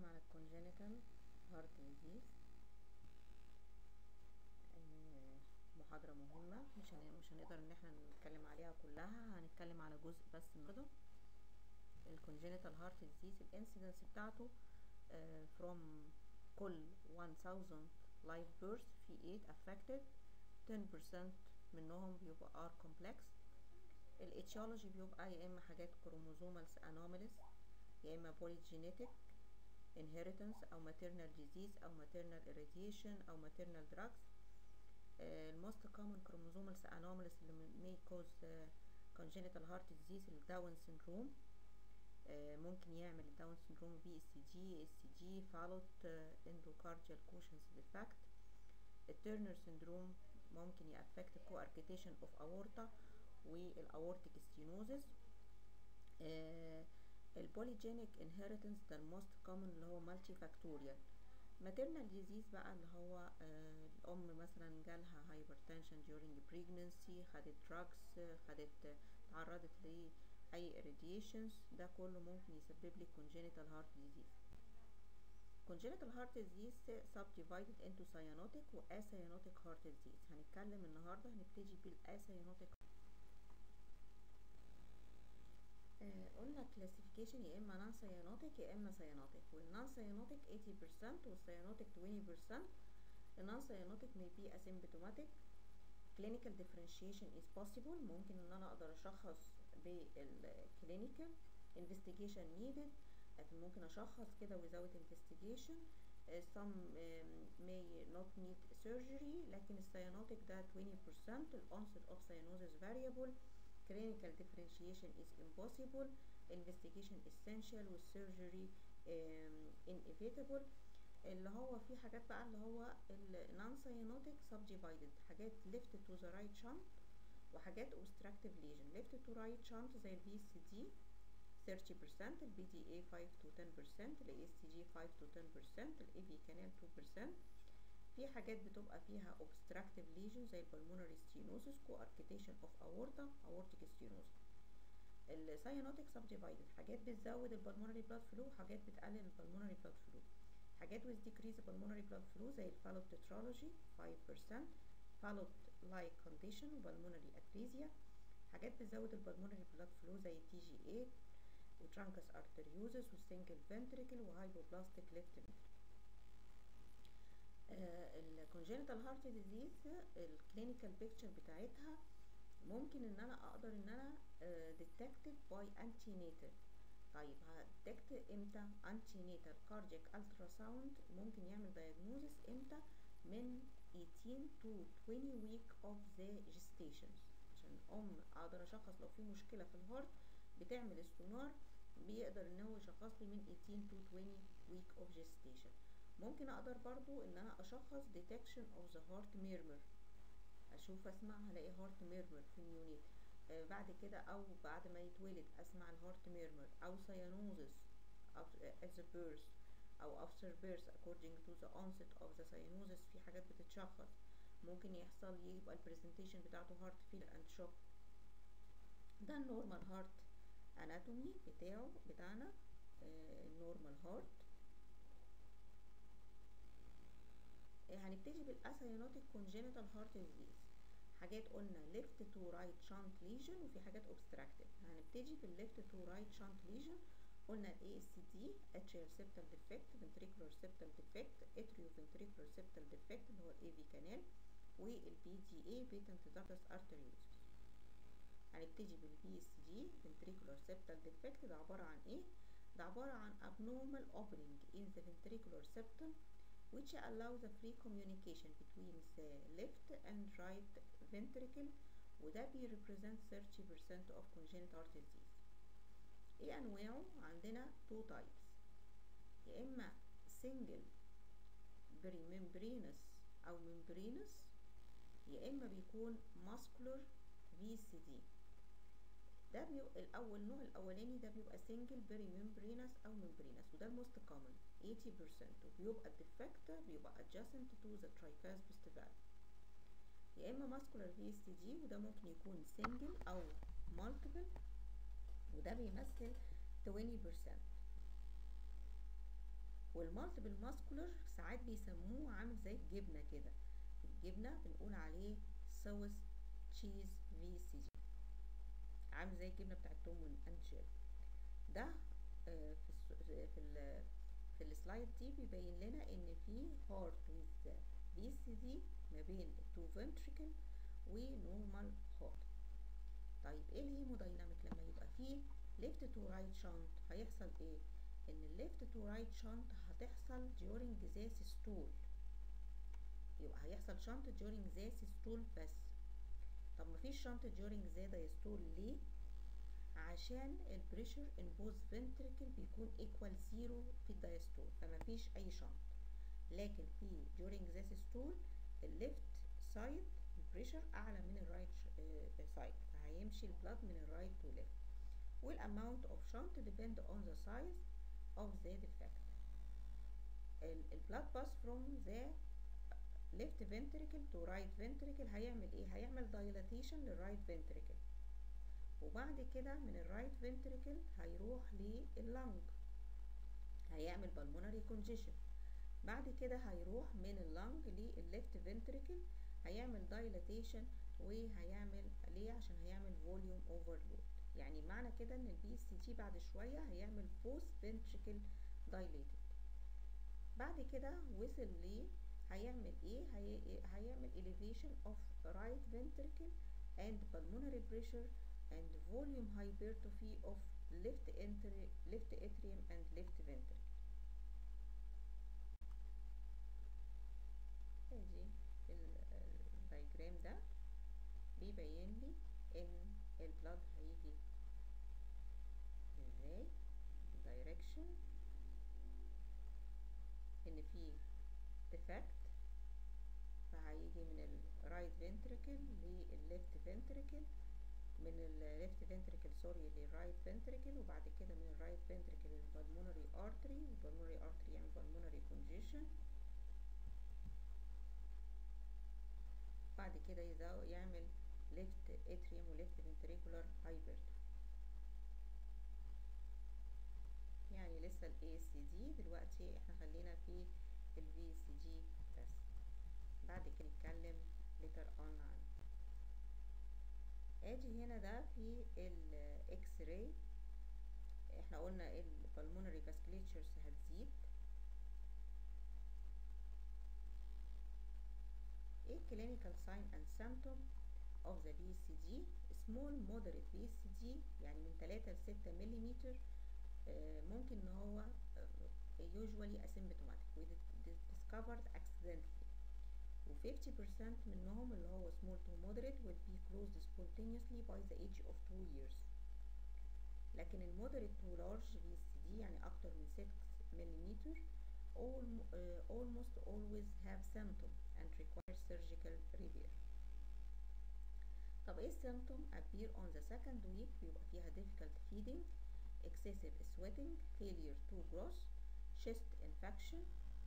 على الكونجينيتال هارت ديزيز محاضرة مهمة مش هن... مش هنقدر ان احنا نتكلم عليها كلها هنتكلم على جزء بس النهارده الكونجينيتال هارت ديزيز الانسيدنس بتاعته uh, from كل 1000 live births في 8 affected 10% منهم بيبقى R complex الاتشولوجي بيبقى يا اما حاجات كروموزومال anomalies يا اما polygenetic inheritance او maternal disease او maternal irradiation او maternal drugs الموست كومن chromosomal anomalies اللي may cause uh, congenital heart disease الداون syndrome uh, ممكن يعمل الداون syndrome بي اس جي اس جي فالوت اندوكارديال كوشنز ديفكت التيرنر syndrome ممكن يأفكت coarctation of aorta والاورتيك stenosis البوليجينيك انهيرتنس ده الموست كومن اللي هو مالتي فاكتوريال maternal disease بقى اللي هو آه الأم مثلا جالها hypertension during pregnancy خدت drugs خدت تعرضت لأي irradiations ده كله ممكن يسبب لي congenital heart disease congenital heart disease subdivided into cyanotic و acyanotic heart disease هنتكلم النهاردة هنبتدي بالacyanotic آه قلنا كلاسيفيكيشن يا اما نون سيانوتيك يا اما سيانوتيك والنون سيانوتيك 80% والسيانوتيك 20% النون سيانوتيك may be asymptomatic clinical differentiation is possible ممكن ان انا اقدر اشخص بالكلينيكال investigation needed لكن ممكن اشخص كده without investigation uh, some um, may not need surgery لكن السيانوتيك ده 20% ال onset of cyanosis variable clinical differentiation is impossible investigation essential والsurgery um, inevitable اللي هو في حاجات بقى اللي هو non cyanotic subdivided حاجات left to the right shunt وحاجات obstructive lesion left to right shunt زي البي اس دي 30% البي دي اي 5 to 10% الاي اس تي جي 5 to 10% الاي في كانال 2% في حاجات بتبقى فيها obstructive lesion زي البلمونري stenosis coarctation of aorta aortic stenosis الساينوتيك subdivided حاجات بتزود البلمونري blood flow وحاجات بتقلل البلمونري blood flow حاجات with decrease pulmonary blood flow زي الفالوت tetralogy 5% فالوت like condition وبلمونري atresia حاجات بتزود البلمونري blood flow زي التي جي 8 وترانكس arteriosus والسنجل ventricle وهايبوبلاستيك left ventricle الكونجنتال هارت ديزيز الكلينيكال بيكتشر بتاعتها ممكن ان انا اقدر ان انا ديتكتد باي انتي ناتال طيب هديتكت امتى انتي ناتال كاردياك الترا ساوند ممكن يعمل دايجنوزس امتى من 18 to 20 week of the gestations عشان ام اقدر اشخص لو في مشكله في الهارت بتعمل السونار بيقدر ان هو يشخص لي من 18 to 20 week of gestation ممكن اقدر برضو ان انا اشخص detection of the heart murmur اشوف اسمع هلاقي heart murmur في النيونيت آه بعد كده او بعد ما يتولد اسمع الهارت murmur او cyanosis at the birth او after birth according to the onset of the cyanosis في حاجات بتتشخص ممكن يحصل يبقى البرزنتيشن بتاعته heart failure and shock ده النورمال هارت اناتومي بتاعه بتاعنا النورمال هارت هنبتدي بالاسيانوتيك كونجينيتال هارت ديزيز حاجات قلنا ليفت تو رايت شانت ليجن وفي حاجات اوبستراكتيف هنبتدي بالليفت تو رايت شانت ليجن قلنا الاي اس دي اتريال سيبتال ديفكت فنتريكولار سيبتال ديفكت اتريو فنتريكولار سيبتال ديفكت اللي هو الاي في كانال والبي دي اي بيتنت دارتس ارتريوزس هنبتدي بالبي اس دي فنتريكولار سيبتال ديفكت ده عباره عن ايه ده عباره عن abnormal opening in the ventricular septum which allow the free communication between the left and right ventricle وده بي represent 30% of congenital heart disease ايه انواعه عندنا two types يا اما single membranous او membranous يا اما بيكون muscular VCD ده بيبقى الاول النوع الاولاني ده بيبقى سنجل بيري ممبرينس او ممبرينس وده الموست كومن 80% وبيبقى الديفكت بيبقى adjacent to the tricuspid valve يا اما muscular VSD وده ممكن يكون سنجل او multiple وده بيمثل 20% والمالتيبل ماسكولر ساعات بيسموه عامل زي الجبنه كده الجبنه بنقول عليه سوس تشيز في سي جي عامل زي الجبنه بتاعت توم اند جيري ده آه، في الس- في ال في السلايد دي بيبين لنا ان في هارت ويز في سي دي ما بين التو فنتريكل ونورمال هارت طيب ايه الهيمودايناميك لما يبقى فيه ليفت تو رايت شانت هيحصل ايه ان الليفت تو رايت شانت هتحصل during ذا systole يبقى هيحصل شانت during ذا systole بس طب مفيش شانت during ذا diastole ليه عشان البريشر ان بوز فنتريكل بيكون ايكوال زيرو في الدايستول فمفيش اي شنط لكن في during ذا systole الليفت سايد البريشر اعلى من الرايت سايد فهيمشي البلاد من الرايت تو ليفت والاماونت اوف شنط depend on the size of the defect البلاد باس from the left ventricle to right ventricle هيعمل ايه هيعمل dilatation للرايت ventricle وبعد كده من الرايت فنتريكل هيروح لللنج هيعمل بالمونري كونجيشن بعد كده هيروح من اللنج للليفت فنتريكل هيعمل دايلاتيشن وهيعمل ليه عشان هيعمل فوليوم اوفرلود يعني معنى كده ان البي سي جي بعد شويه هيعمل بوست فنتريكل دايليتد بعد كده وصل ليه هيعمل ايه هي... هيعمل elevation of right ventricle and pulmonary pressure and volume hypertrophy of left entry left atrium and left ventricle ادي الدايجرام ده بيبين لي ان البلاد هيجي ازاي direction ان في defect فهيجي من الرايت ventricle للليفت ventricle من الليفت فنتريكل سوري للرايت فنتريكل وبعد كده من الرايت فنتريكل للبلمونري ارتري والبلمونري ارتري يعمل بلمونري كونجيشن بعد كده يزو يعمل ليفت اتريوم وليفت فنتريكولار هايبرتروفي يعني لسه الاي سي دي دلوقتي احنا خلينا في الفي سي جي بس بعد كده نتكلم later on عنه ادي هنا ده في الاكس راي احنا قلنا البلمونري فاسكليتشرز هتزيد ايه clinical sign and symptom of the BCG small moderate BCG يعني من 3 ل 6 ملم ممكن ان هو usually asymptomatic with discovered accidentally و 50% منهم اللي هو small to moderate will be closed spontaneously by the age of 2 years لكن ال moderate to large VCD يعني أكتر من 6 ملم all, uh, almost always have symptom and require surgical repair طب ايه symptom appear on the second week بيبقى فيها difficult feeding excessive sweating failure to gross chest infection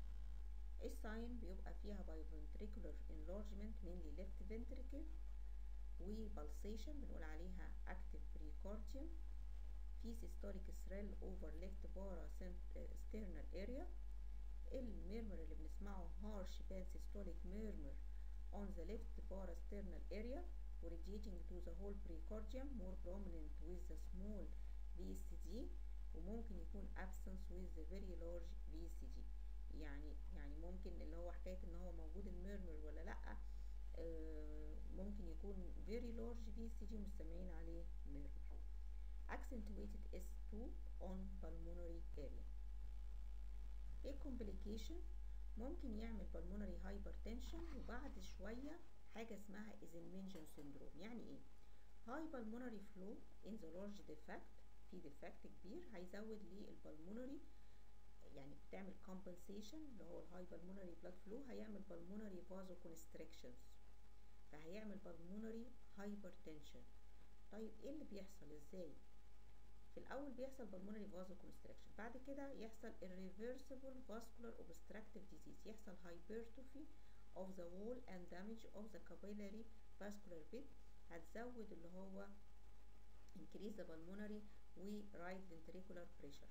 الساين بيبقى فيها biventricular enlargement mainly left ventricle و pulsation بنقول عليها active precordium في systolic thrill over left para sternal area الميرمر اللي بنسمعه harsh bad systolic murmur on the left para sternal area radiating to the whole precordium more prominent with the small VCG وممكن يكون absence with the very large VCG يعني يعني ممكن اللي هو حكايه ان هو موجود الميرمر ولا لا آه ممكن يكون very large VCG مش سامعين عليه ميرمر accentuated S2 on pulmonary area ايه complication ممكن يعمل pulmonary hypertension وبعد شوية حاجة اسمها Eisenmenger syndrome يعني ايه high pulmonary flow in the large defect في defect كبير هيزود لي البلمونري يعني بتعمل compensation اللي هو الهاي pulmonary blood flow هيعمل pulmonary vasoconstrictions فهيعمل pulmonary hypertension طيب ايه اللي بيحصل ازاي في الاول بيحصل pulmonary vasoconstriction بعد كده يحصل irreversible vascular obstructive disease يحصل hypertrophy of the wall and damage of the capillary vascular bed هتزود اللي هو increase the pulmonary و right ventricular pressure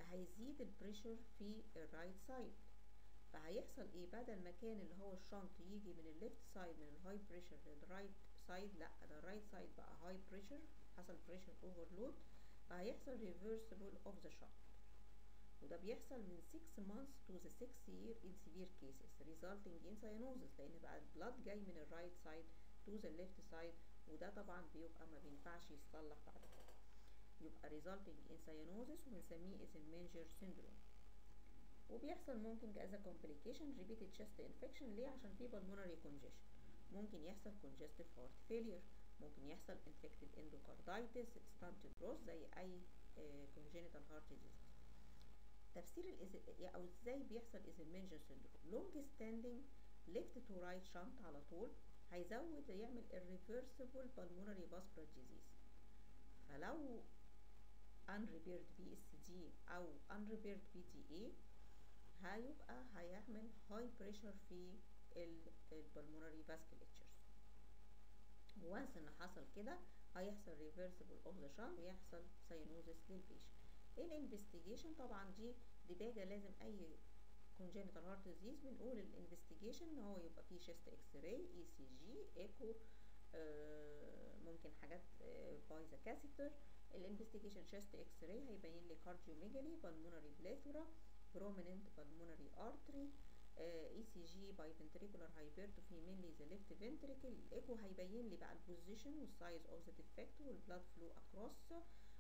فهيزيد البريشر في الرايت سايد فهيحصل ايه بدل ما كان اللي هو الشنط يجي من الليفت سايد من الهاي بريشر للرايت سايد لا ده الرايت سايد بقى هاي بريشر حصل بريشر اوفرلود فهيحصل ريفرسبل اوف ذا شنط وده بيحصل من 6 months to the 6 year in severe cases resulting in cyanosis لان بقى البلاد جاي من الرايت سايد to the left side وده طبعا بيبقى ما بينفعش يتصلح بعد كده يبقى resulting in cyanosis وبنسميه اسمنجر syndrome وبيحصل ممكن as a complication repeated chest infection ليه عشان في pulmonary congestion ممكن يحصل congestive heart failure ممكن يحصل infected endocarditis stunted growth زي اي uh, congenital heart disease تفسير الإز... او ازاي بيحصل اسمنجر syndrome long standing left to right shunt على طول هيزود يعمل irreversible pulmonary vascular disease فلو unrepaired VSD او unrepaired PTA هيبقى هيعمل high pressure في البلمونري vasculatures وانس ان حصل كده هيحصل reversible of the shunt ويحصل cyanosis للبيشنت الانفستيجيشن طبعا دي دي باجة لازم اي congenital heart disease بنقول الانفستيجيشن ان هو يبقى فيه chest x ray اي سي جي ايكو آه ممكن حاجات باي ذا كاثيتر الانفستيجيشن chest x ray هيبين لي كارديوميجالي pulmonary plethora prominent pulmonary artery اي سي جي باي ventricular hypertrophy mainly the left ventricle الايكو هيبين لي بقى البوزيشن والسايز اوف ذا ديفكت والبلاد فلو اكروس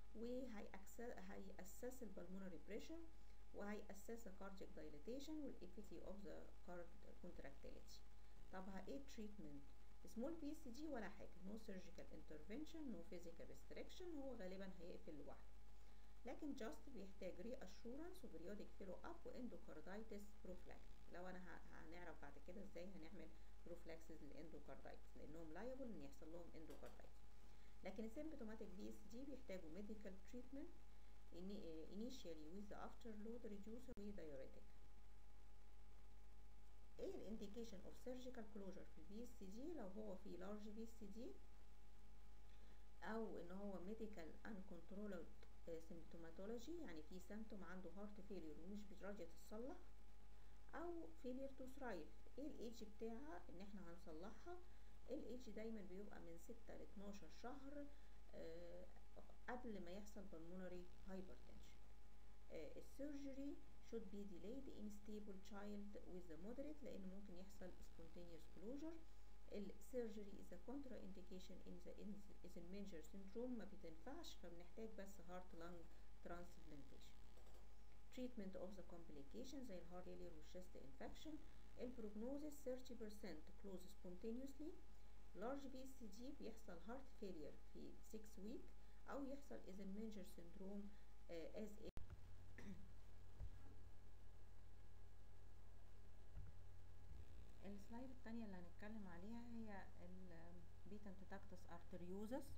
وهيأسس البلمونري بريشر وهيأسس الكاردياك دايليتيشن والافيسي اوف ذا كونتراكتيليتي طب ايه تريتمنت سمول بي سي جي ولا حاجه نو سيرجيكال انترفنشن نو فيزيكال ريستريكشن هو غالبا هيقفل لوحده لكن جاست بيحتاج ري اشورنس وبريودك فيلو اب واندوكاردايتس بروفلاكس لو انا هنعرف بعد كده ازاي هنعمل بروفلاكسز للاندوكاردايتس لانهم لايبل ان يحصل لهم اندوكاردايتس لكن السيمبتوماتيك في اس دي بيحتاجوا ميديكال تريتمنت initially with the afterload reducer و diuretic ايه الانديكيشن اوف سيرجيكال كلوجر في البي اس دي لو هو في لارج بي اس دي او ان هو ميديكال uncontrolled سيمبتوماتولوجي يعني في سيمتوم عنده هارت فيلير ومش راضيه تتصلح او فيلير تو ثرايف ايه الايدج بتاعها ان احنا هنصلحها الايدج دايما بيبقى من 6 ل 12 شهر آه قبل ما يحصل pulmonary hypertension آه السيرجري should be delayed in stable child with the moderate لان ممكن يحصل spontaneous closure السيرجري is a contraindication in the in the major syndrome ما بتنفعش فبنحتاج بس heart lung transplantation treatment of the complications زي الهارت failure والchest infection البروجنوزيس 30% close spontaneously large BCG بيحصل heart failure في 6 week أو يحصل Eisenmenger syndrome uh, as a السلايد التانية اللي هنتكلم عليها هي البيتنت داكتس ارتريوزس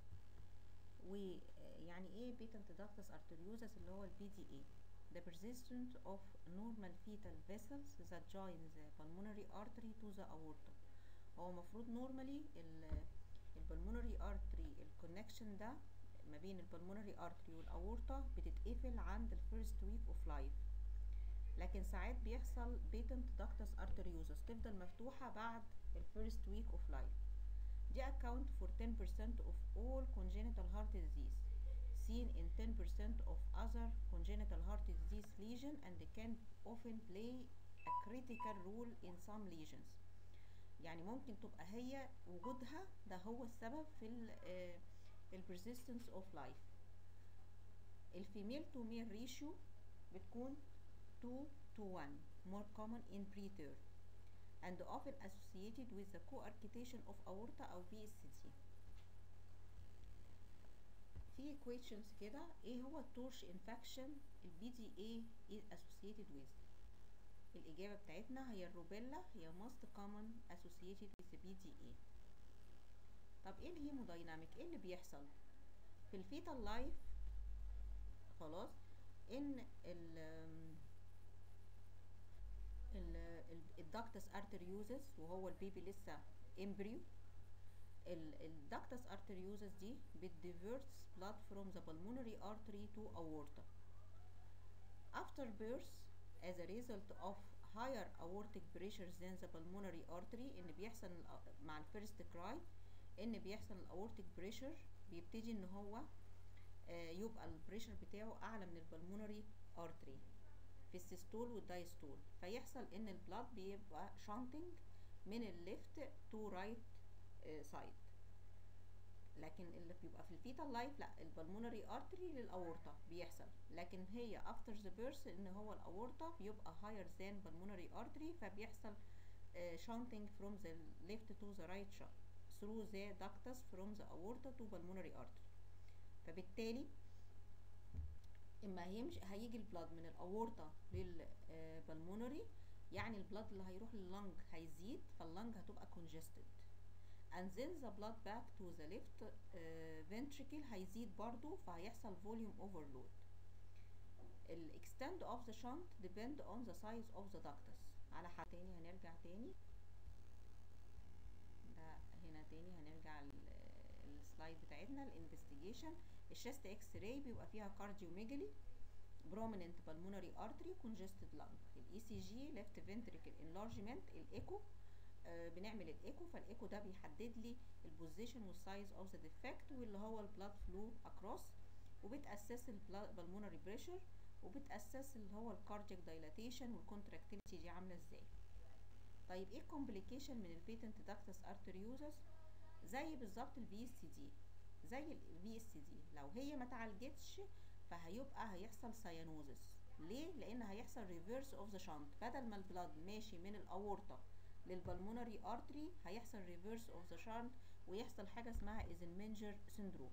ويعني ايه بيتنت داكتس ارتريوزس اللي هو البي دي اي the persistence of normal fetal vessels that join the pulmonary artery to the aorta هو المفروض normally البلمونري artery الكونكشن ده ما بين البلمونري artery والاورطة بتتقفل عند الفيرست ويك اوف لايف لكن ساعات بيحصل بيتنت داكتس ارتريوزس تفضل مفتوحة بعد الفيرست ويك اوف لايف دي account for 10% of all congenital heart disease seen in 10% of other congenital heart disease lesion and can often play a critical role in some lesions يعني ممكن تبقى هي وجودها ده هو السبب في ال uh, persistence of life الفيميل تو ميل ريشيو بتكون 2 to 1 more common in preterm and often associated with the coarctation of aorta أو VSD في questions كده ايه هو التورش infection البي دي اي is associated with الإجابة بتاعتنا هي الروبيلا هي most common associated with the BDA طب ايه الهيمودايناميك ايه اللي بيحصل في الفيتال لايف خلاص ان ال الداكتس ارتريوزس وهو البيبي لسه امبريو الداكتس ارتريوزس دي بتديفيرتس blood from the pulmonary artery to aorta after birth as a result of higher aortic pressure than the pulmonary artery ان بيحصل ال- مع الفيرست كراي ان بيحصل الاورتيك بريشر بيبتدي ان هو آه، يبقى البريشر بتاعه اعلى من البلمونري ارتري في السيستول والدايستول فيحصل ان البلاد بيبقى شانتنج من الليفت تو رايت سايد لكن اللي بيبقى في الفيتال لايف لا البلمونري ارتري للاورطه بيحصل لكن هي افتر ذا بيرث ان هو الاورطه بيبقى هاير ذان بالمونري ارتري فبيحصل شانتنج فروم ذا ليفت تو ذا رايت through the ductus from the aorta to pulmonary artery فبالتالي اما هيمشي هيجي البلاد من الاورطه للبلمونري يعني البلاد اللي هيروح لللنج هيزيد فاللنج هتبقى congested and then the blood back to the left uh, ventricle هيزيد برضو فهيحصل volume overload ال extent of the shunt depend on the size of the ductus على حد تاني هنرجع تاني ده هنا تاني هنرجع ال- السلايد بتاعتنا الانفستيجيشن الشيست اكس راي بيبقى فيها كارديوميجالي prominent pulmonary artery congested lung الاي سي جي left ventricle enlargement الايكو آه بنعمل الايكو فالايكو ده بيحدد لي البوزيشن والسايز اوف ذا ديفكت واللي هو البلاد فلو اكروس وبتاسس البلمونري بريشر وبتاسس اللي هو الكاردياك دايلاتيشن والكونتراكتيليتي دي عامله ازاي طيب ايه الكومبليكيشن من البيتنت داكتس ارتريوزس زي بالظبط البي اس دي زي البي اس دي لو هي ما اتعالجتش فهيبقى هيحصل سيانوزس ليه لان هيحصل ريفيرس اوف ذا شانت بدل ما البلاد ماشي من الاورطه للبلمونري ارتري هيحصل ريفيرس اوف ذا شانت ويحصل حاجه اسمها ايزنمنجر سيندروم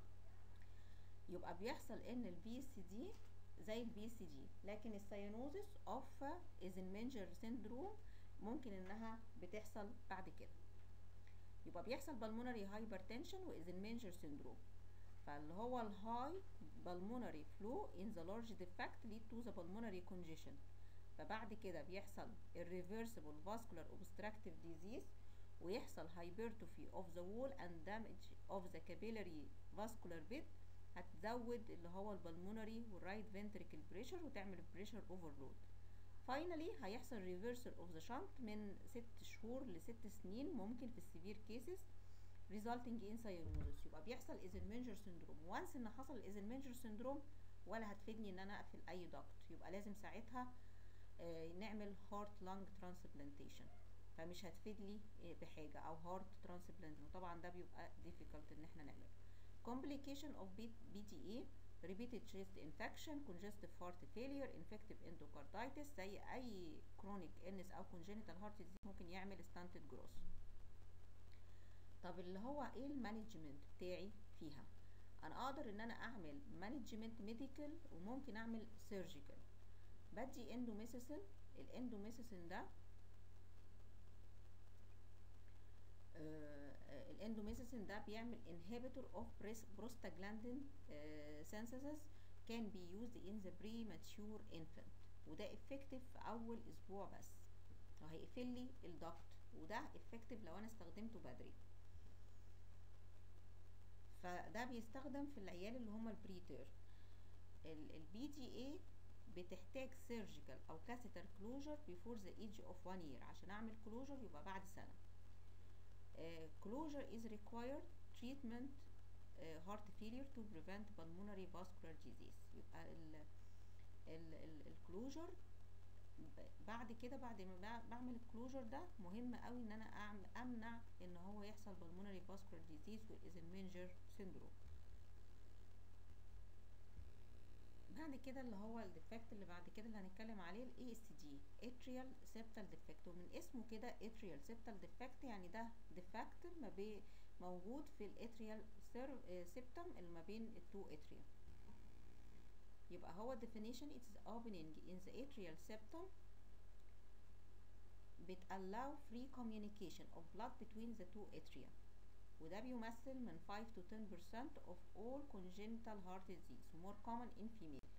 يبقى بيحصل ان البي اس دي زي البي سي جي لكن السيانوزس اوف ايزنمنجر سيندروم ممكن انها بتحصل بعد كده يبقى بيحصل بالمونري هايبرتنشن وايزنمنجر سيندروم فاللي هو الهاي بالمونري فلو ان ذا لارج ديفكت ليد تو ذا بالمونري كونجيشن فبعد كده بيحصل irreversible vascular obstructive disease ويحصل hypertrophy of the wall and damage of the capillary vascular bed هتزود اللي هو البلمونري والرايت ventricle pressure وتعمل pressure overload finally هيحصل reversal of the shunt من ست شهور لست سنين ممكن في السيفير cases resulting in cyanosis يبقى بيحصل ايزنمنجر سيندروم وانس ان حصل الايزنمنجر سيندروم ولا هتفيدني ان انا اقفل اي دكت يبقى لازم ساعتها آه، نعمل هارت لانج ترانسبلانتيشن فمش هتفيد لي آه، بحاجه او هارت ترانسبلانت وطبعا ده بيبقى difficult ان احنا نعمله complication of BTA repeated chest infection congestive heart failure infective endocarditis زي اي chronic illness او congenital heart disease ممكن يعمل stunted growth طب اللي هو ايه المانجمنت بتاعي فيها انا اقدر ان انا اعمل مانجمنت ميديكال وممكن اعمل سيرجيكال بدي اندوميسيسين الاندوميسيسين ده آه، الاندوميسيسين ده بيعمل inhibitor of pres- prostaglandin آه، synthesis can be used in the premature infant وده effective في اول اسبوع بس وهيقفل لي الضغط وده effective لو انا استخدمته بدري فده بيستخدم في العيال اللي هم البريتير البي دي اي بتحتاج سيرجيكال او كاثيتر كلوجر بيفور ذا ايج اوف 1 يير عشان اعمل كلوجر يبقى بعد سنه كلوجر از ريكوايرد تريتمنت هارت فيلير تو بريفنت بالمونري فاسكولار ديزيز يبقى الكلوجر بعد كده بعد ما بع- بعمل الكلوجر ده مهم قوي ان انا أعم- امنع ان هو يحصل بالمونري فاسكولار ديزيز والايزنمنجر سيندروم بعد كده اللي هو الديفكت اللي بعد كده اللي هنتكلم عليه الاي اس دي اتريال سيبتال ديفكت ومن اسمه كده اتريال سيبتال ديفكت يعني ده ديفكت ما بي موجود في الاتريال سيبتم اللي ما بين التو اتريا يبقى هو definition it is opening in the atrial septum بت allow free communication of blood between the two atria وده بيمثل من 5 to 10% of all congenital heart disease more common in female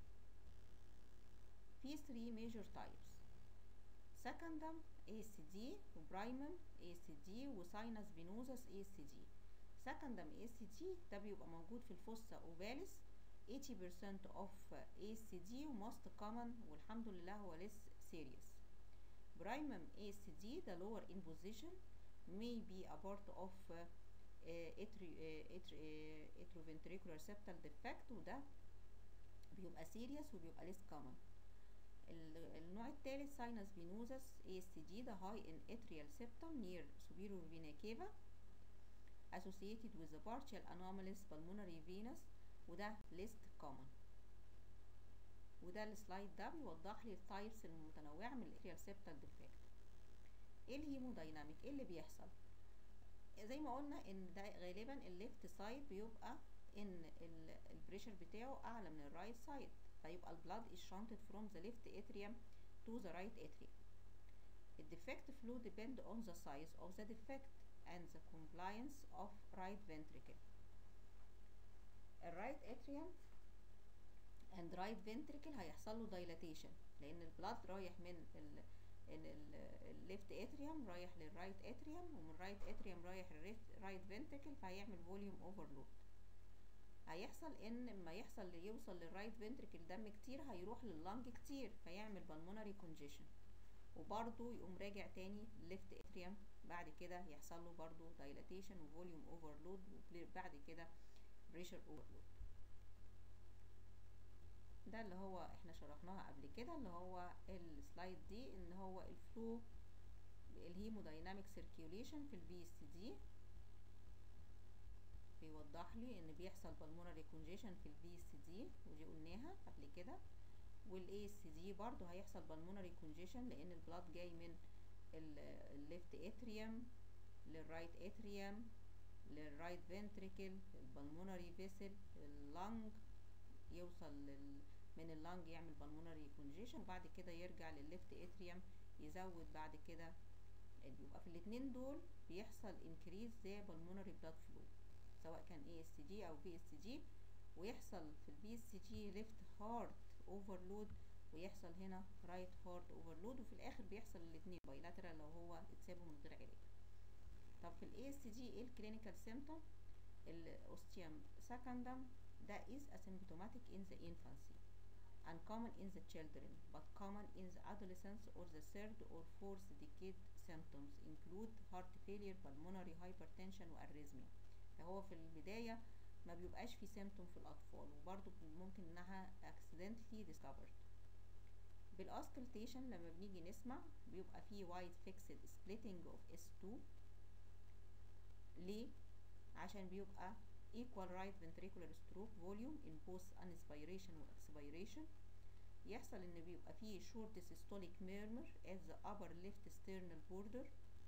في 3 major types secondum ASD وبرايمم ASD وساينس فينوزس ASD secondum ASD ده بيبقى موجود في الفوسا اوفاليس 80% of ASD most common والحمد لله هو less serious primum ASD the lower in position may be a part of uh, uh, atri- uh, atri- uh, atrioventricular septal defect وده بيبقى serious وبيبقى less common ال- النوع الثالث sinus venosus ASD ده high in atrial septum near superior vena cava associated with the partial anomalous pulmonary venous وده less common وده السلايد ده بيوضح لي التايبس المتنوعة من الاتريال سيبتال ديفكت ايه الهيمودايناميك ايه اللي بيحصل زي ما قلنا ان ده غالبا الليفت سايد بيبقى ان البريشر بتاعه اعلى من الرايت سايد فيبقى البلاد is shunted from the left atrium to the right atrium The defect flow depend on the size of the defect and the compliance of right ventricle. الرايت atrium and right ventricle هيحصل له dilatation لان البلاد رايح من ال الليفت اتريوم رايح للرايت اتريوم ومن الرايت اتريوم رايح للرايت فنتركل فهيعمل فوليوم اوفرلود هيحصل ان لما يحصل يوصل للرايت فنتركل دم كتير هيروح لللنج كتير فيعمل بالمونري كونجيشن وبرضه يقوم راجع تاني ليفت اتريوم بعد كده يحصل له برضه دايلاتيشن وفوليوم اوفرلود وبعد كده بريشر اوفرلود ده اللي هو احنا شرحناها قبل كده اللي هو السلايد دي ان هو الفلو الهيمودايناميك سيركيوليشن في البي اس دي بيوضح لي ان بيحصل بالمونري كونجيشن في البي اس دي ودي قلناها قبل كده والاي اس دي برضو هيحصل بالمونري كونجيشن لان البلاد جاي من الليفت اتريوم للرايت اتريوم للرايت فنتريكل البلمونري فيسل اللنج يوصل لل من اللنج يعمل بالمونري كونجيشن وبعد كده يرجع للليفت اتريوم يزود بعد كده يبقى في الاتنين دول بيحصل انكريز زي بالمونري بلاد فلو سواء كان اي اس جي او بي اس جي ويحصل في البي اس جي ليفت هارت اوفرلود ويحصل هنا رايت هارت اوفرلود وفي الاخر بيحصل الاثنين بايلاترال لو هو اتسابوا من غير علاج طب في الاي اس جي ايه الكلينيكال سيمتوم الاوستيوم سكندم ده is asymptomatic in the infancy uncommon in the children but common in the adolescence or the third or fourth decade symptoms include heart failure pulmonary hypertension واريزميا فهو في البداية ما بيبقاش في symptom في الأطفال وبرضه ممكن إنها accidentally discovered بالأسكلتيشن لما بنيجي نسمع بيبقى فيه wide fixed splitting of S2 ليه؟ عشان بيبقى equal right ventricular stroke volume in both inspiration و expiration يحصل ان بيبقى فيه short systolic murmur at the upper left sternal border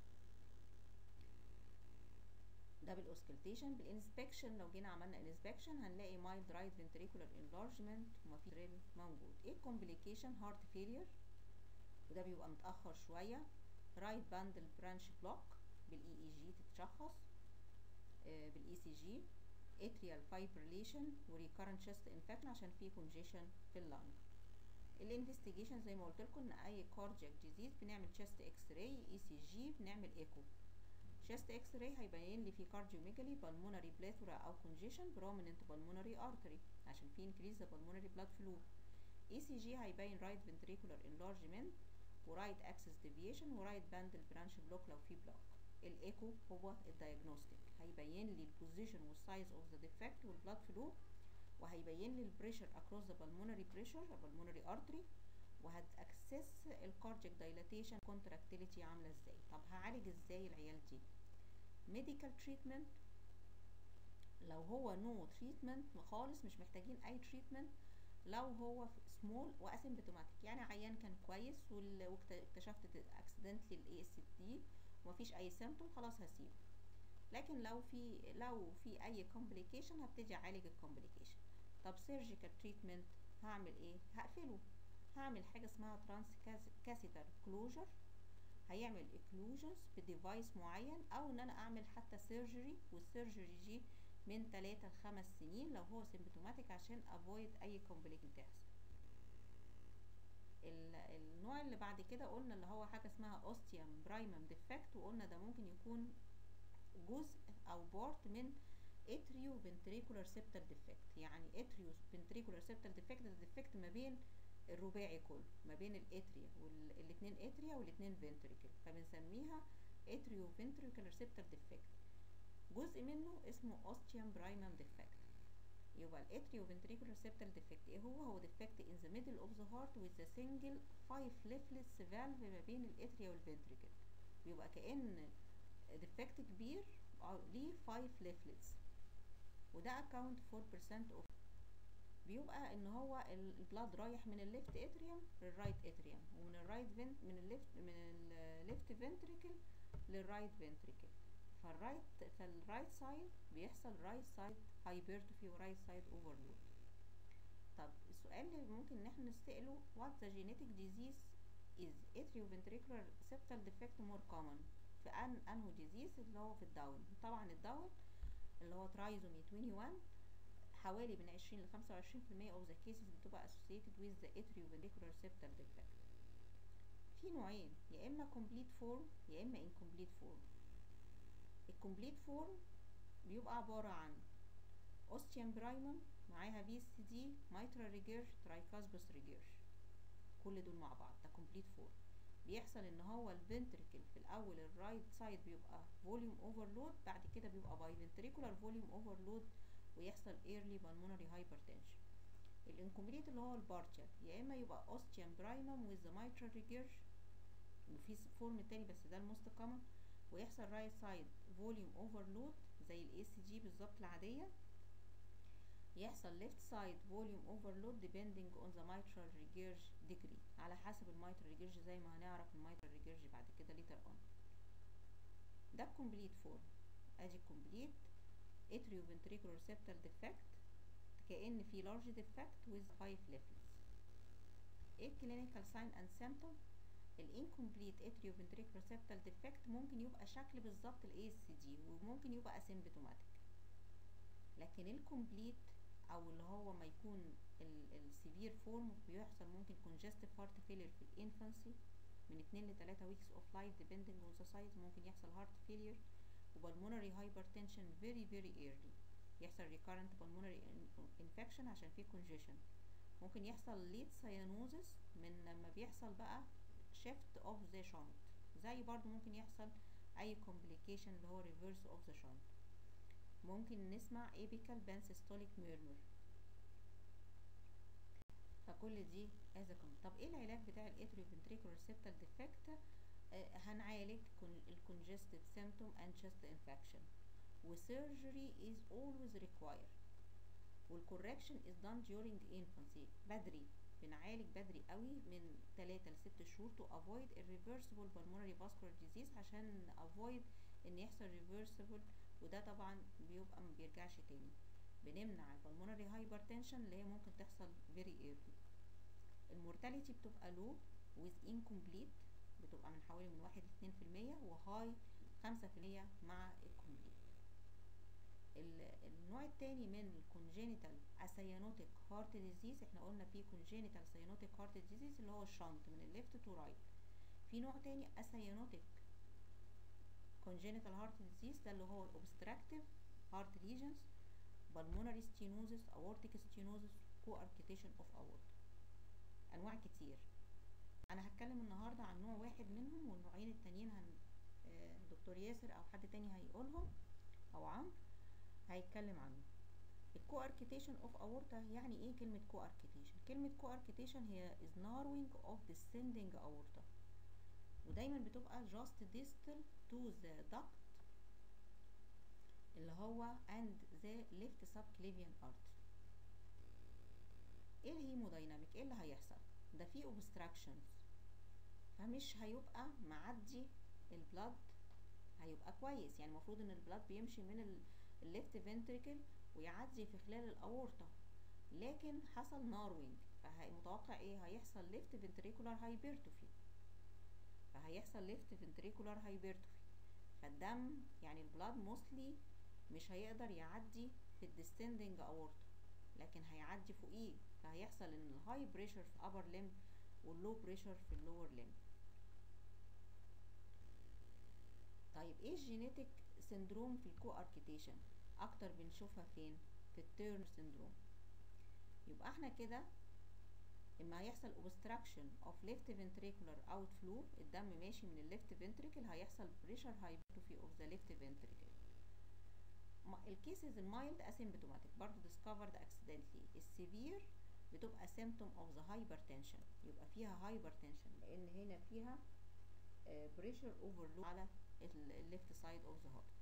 ده بالاوسكلتيشن بالانسبكشن لو جينا عملنا انسبكشن هنلاقي mild right ventricular enlargement ومفيش دريل موجود ايه الكومبليكيشن هارت فيلير وده بيبقى متاخر شويه رايت باندل برانش بلوك بالاي اي جي تتشخص بالاي سي جي اتريال فايبريليشن وريكارنت chest انفكشن عشان في كونجيشن في اللنج الانفستيجيشن زي ما قلت لكم ان اي كاردياك ديزيز بنعمل chest اكس راي اي سي جي بنعمل ايكو chest اكس راي هيبين لي في كارديوميجالي بالمونري بليثورا او كونجيشن بروميننت بالمونري ارتري عشان في انكريز بالمونري بلاد فلو اي سي جي هيبين رايت فنتريكولار انلارجمنت ورايت اكسس ديفيشن ورايت باندل برانش بلوك لو في بلوك الايكو هو الدايجنوستيك هيبين لي البوزيشن والسايز اوف ذا ديفكت والبلاد فلو وهيبين لي البريشر اكروس ذا بالمونري بريشر بالمونري ارتري وهتاكسس الكاردياك دايلاتيشن كونتراكتيليتي عامله ازاي طب هعالج ازاي العيال دي ميديكال تريتمنت لو هو نو no تريتمنت خالص مش محتاجين اي تريتمنت لو هو سمول واسيمبتوماتيك يعني عيان كان كويس واكتشفت اكسيدنتلي الاي اس دي ومفيش اي سيمتوم خلاص هسيبه لكن لو في لو في اي كومبليكيشن هبتدي اعالج الكومبليكيشن طب سيرجيكال تريتمنت هعمل ايه هقفله هعمل حاجه اسمها ترانس كاسيتر كلوجر هيعمل اكلوجنز بديفايس معين او ان انا اعمل حتى سيرجري والسيرجري دي من 3 ل 5 سنين لو هو سيمبتوماتيك عشان افويد اي كومبليكيشن تحصل النوع اللي بعد كده قلنا اللي هو حاجه اسمها اوستيوم برايمم ديفكت وقلنا ده ممكن يكون جزء او بارت من اتريو فنتريكولار سيبتال ديفكت يعني اتريو فنتريكولار سيبتال ديفكت ده ديفكت ما بين الرباعي كله ما بين الاتريا والاثنين اتريا والاثنين فنتريكل فبنسميها اتريو فنتريكولار سيبتال ديفكت جزء منه اسمه اوستيوم براينال ديفكت يبقى الاتريو فنتريكولار سيبتال ديفكت ايه هو هو ديفكت in the middle of the heart with a single five leaflets valve ما بين الاتريا والفنتريكل بيبقى كأن ديفكت كبير ليه 5 leaflets وده account 4% of بيبقى ان هو البلاد رايح من الليفت اتريوم للرايت اتريوم ومن الرايت فنت من الليفت من الليفت فنتريكل للرايت فنتريكل فالرايت فالرايت سايد بيحصل رايت سايد هايبرتروفي ورايت سايد اوفرلود طب السؤال اللي ممكن ان احنا نسأله what the genetic disease is atrioventricular septal defect more common في ان انه disease اللي هو في الداون طبعا الداون اللي هو ترايزومي 21 حوالي من 20 ل 25% of the cases بتبقى associated with the atrioventricular septal defect في نوعين يا اما complete form يا اما incomplete form الكومبليت فورم بيبقى عبارة عن اوستيوم برايمم معاها في اس دي مايترا ريجيرش ترايكاسبس ريجيرش كل دول مع بعض ده كومبليت فورم بيحصل ان هو الفنتريكل في الاول الرايت سايد بيبقى فوليوم اوفرلود بعد كده بيبقى باي فنتريكولار فوليوم اوفرلود ويحصل ايرلي بالمونري هايبرتنشن الانكمبليت اللي هو البارشل يا اما يبقى اوستيوم برايمم ويز مايترا ريجيرش وفي فورم تاني بس ده الموست كومن ويحصل رايت سايد فوليوم اوفرلود زي الاي سي جي بالظبط العاديه يحصل ليفت سايد فوليوم اوفرلود depending on the mitral regurg degree على حسب الميترال ريجيرج زي ما هنعرف الميترال ريجيرج بعد كده later on ده الكومبليت فورم ادي الكومبليت atrioventricular septal defect كأن في large defect with 5 leaflets ايه clinical sign and symptom الانكمبليت atrioventricular septal defect ممكن يبقى شكل بالظبط الاي اس دي وممكن يبقى اسيمبتوماتيك لكن الكومبليت او اللي هو ما يكون السيفير فورم بيحصل ممكن congestive heart failure في الانفانسي من 2 ل 3 weeks of life depending on the size ممكن يحصل heart failure وبالمونري hypertension very very early يحصل recurrent pulmonary infection عشان فيه congestion ممكن يحصل late cyanosis من لما بيحصل بقى shift of the shunt زي برضو ممكن يحصل اي complication اللي هو reverse of the shunt ممكن نسمع apical pansystolic murmur فكل دي as a common. طب ايه العلاج بتاع الاتريوفنتريكولار septal defect آه هنعالج الكونجستيف symptom and chest infection وسيرجري is always required والcorrection is done during infancy بدري بنعالج بدري قوي من 3 ل 6 شهور to avoid irreversible pulmonary vascular disease عشان avoid ان يحصل reversible وده طبعا بيبقى ما بيرجعش تاني بنمنع البلمونري هايبرتنشن اللي هي ممكن تحصل very early المورتاليتي بتبقى low with incomplete بتبقى من حوالي من واحد لاتنين في المية وهاي خمسة في المية مع الكومبليت النوع التاني من الكونجينيتال اسيانوتيك هارت ديزيز احنا قلنا في كونجينيتال سيانوتيك هارت ديزيز اللي هو الشنط من الليفت تو رايت في نوع تاني اسيانوتيك congenital heart disease ده اللي هو obstructive heart lesions pulmonary stenosis aortic stenosis coarctation of aorta انواع كتير انا هتكلم النهارده عن نوع واحد منهم والنوعين التانيين هن دكتور ياسر او حد تاني هيقولهم او عمرو هيتكلم عنه الكواركيتيشن اوف aorta يعني ايه كلمة كواركيتيشن كلمة كواركيتيشن هي is narrowing of descending aorta ودايما بتبقى just distal to the duct اللي هو and the left subclavian artery ايه الهيمودايناميك ايه اللي هيحصل ده فيه obstructions فمش هيبقى معدي البلاد هيبقى كويس يعني المفروض ان البلاد بيمشي من الليفت فنتريكل ويعدي في خلال الاورطه لكن حصل ناروينج فمتوقع ايه هيحصل ليفت فنتريكولار هايبرتوفي فهيحصل ليفت فنتريكولار هايبرتوفي فالدم يعني البلاد موستلي مش هيقدر يعدي في الديستندنج اورطه لكن هيعدي فوقيه فهيحصل ان الهاي بريشر في upper limb واللو بريشر في اللور limb طيب ايه الجينيتك سندروم في الكو اركيتيشن اكتر بنشوفها فين في التيرن سيندروم يبقى احنا كده اما هيحصل obstruction of left ventricular outflow الدم ماشي من الليفت ventricle هيحصل pressure hypertrophy of the left ventricle الكيسز المايلد asymptomatic برضو discovered accidentally السيفير بتبقى symptom of the hypertension يبقى فيها hypertension لان هنا فيها uh, pressure overload على ال left side of the heart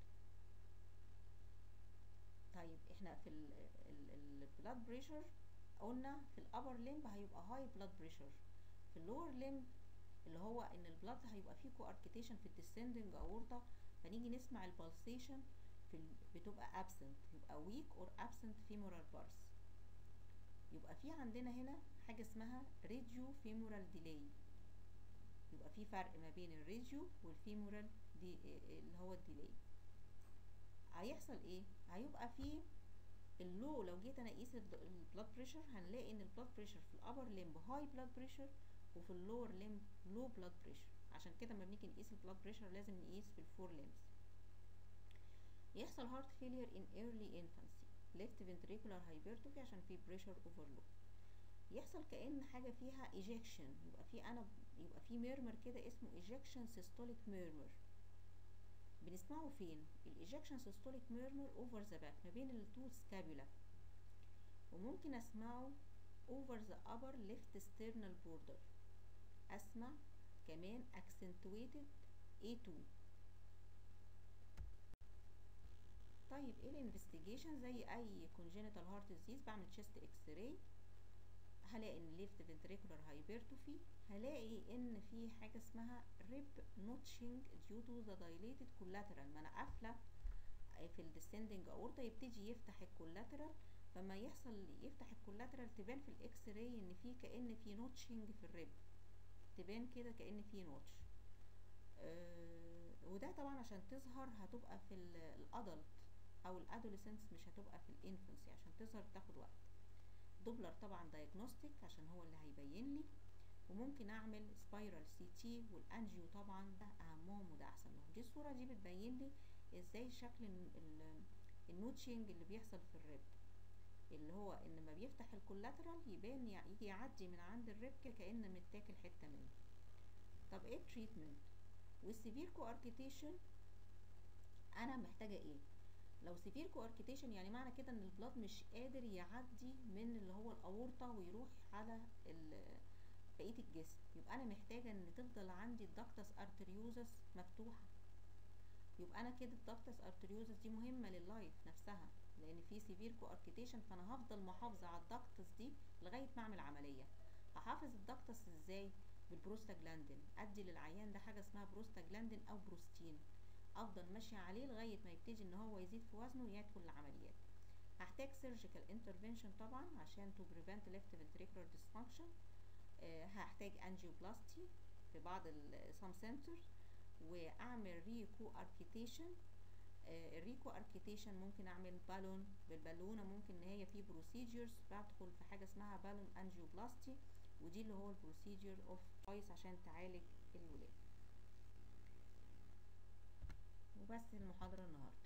طيب احنا في ال blood pressure قلنا في الابر ليمب هيبقى هاي بلاد بريشر في اللور ليمب اللي هو ان البلاد هيبقى فيه كواركتيشن في الديسندنج اورتا فنيجي نسمع البلسيشن في ال... بتبقى absent يبقى weak or absent femoral pulse يبقى في عندنا هنا حاجه اسمها راديو فيمورال ديلي يبقى في فرق ما بين الراديو والفيمورال دي اللي هو الديلي هيحصل ايه هيبقى في اللو لو جيت انا اقيس البلاد بريشر هنلاقي ان البلاد بريشر في الابر ليمب هاي بلاد بريشر وفي اللور ليمب لو بلاد بريشر عشان كده لما بنيجي نقيس البلاد بريشر لازم نقيس في الفور ليمبس يحصل هارت فيلير ان ايرلي انفانسي ليفت فنتريكولار هايبرتروفي عشان في بريشر اوفرلود يحصل كأن حاجة فيها ايجكشن يبقى في انا يبقى في ميرمر كده اسمه ايجكشن سيستوليك ميرمر بنسمعه فين الايجكشن سيستوليك ميرمر اوفر ذا باك ما بين التو سكابولا وممكن اسمعه اوفر ذا upper left sternal border اسمع كمان accentuated A2 طيب ايه الانفستيجيشن زي اي congenital heart disease بعمل chest x ray هلاقي ان left ventricular hypertrophy هلاقي ان في حاجه اسمها rib notching due to the dilated collateral ما انا قافله في الديسندنج اورتا يبتدي يفتح الكولاترال فما يحصل يفتح الكولاترال تبان في الاكس راي ان في كان في نوتشنج في الريب تبان كده كان في نوتش أه وده طبعا عشان تظهر هتبقى في الادلت او الادوليسنس مش هتبقى في الانفنسي عشان تظهر تاخد وقت دوبلر طبعا دايجنوستيك عشان هو اللي هيبين لي وممكن اعمل سبايرال سي تي والانجيو طبعا ده اهمهم وده احسن لهم دي الصوره دي بتبين لي ازاي شكل النوتشنج اللي بيحصل في الريب اللي هو ان لما بيفتح الكولاترال يبان يجي يعدي من عند الريب كأن متاكل حته منه طب ايه التريتمنت والسيفير كواركيتيشن انا محتاجه ايه لو سيفير كواركيتيشن يعني معنى كده ان البلاد مش قادر يعدي من اللي هو الاورطه ويروح على بقيه الجسم يبقى انا محتاجه ان تفضل عندي الدكتس ارتريوزس مفتوحه يبقى انا كده الدكتس ارتريوزس دي مهمه لللايف نفسها لان في سيفير كواركيتيشن فانا هفضل محافظه على الدكتس دي لغايه ما اعمل عمليه هحافظ الدكتس ازاي بالبروستاجلاندين ادي للعيان ده حاجه اسمها بروستاجلاندين او بروستين افضل ماشيه عليه لغايه ما يبتدي ان هو يزيد في وزنه ويدخل العمليات هحتاج سيرجيكال انترفنشن طبعا عشان تو بريفنت ليفت فنتريكولار ديسفانكشن هحتاج انجيوبلاستي في بعض السام سنترز واعمل ريكو اركيتيشن الريكو اركيتيشن ممكن اعمل بالون بالبالونه ممكن ان هي في بروسيجرز بدخل في حاجه اسمها بالون انجيوبلاستي ودي اللي هو البروسيجر اوف تشويس عشان تعالج الولاد وبس المحاضره النهارده